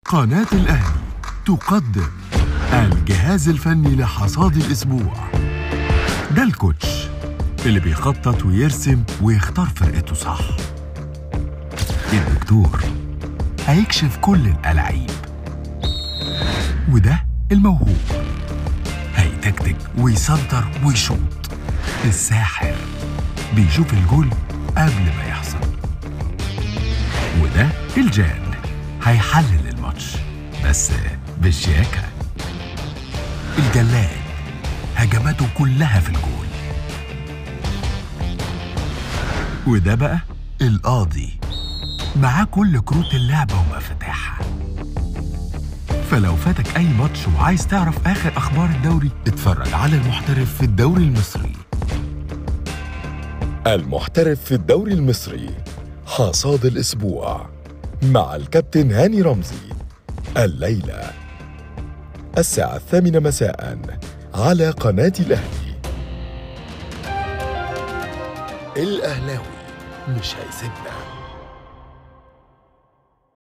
قناة الأهلي تقدم الجهاز الفني لحصاد الأسبوع ده الكوتش اللي بيخطط ويرسم ويختار فرقته صح الدكتور هيكشف كل الألعاب وده الموهوب هيتكتك ويسنتر ويشوط الساحر بيشوف الجول قبل ما يحصل وده الجان هيحلل الماتش بس بالشياكة الجلاد هجماته كلها في الجول وده بقى القاضي معاه كل كروت اللعبة ومفاتيحها فلو فاتك أي ماتش وعايز تعرف آخر أخبار الدوري اتفرج على المحترف في الدوري المصري المحترف في الدوري المصري حصاد الأسبوع مع الكابتن هاني رمزي الليلة الساعة الثامنة مساء على قناة الأهلي الأهلاوي مش هيسيبنا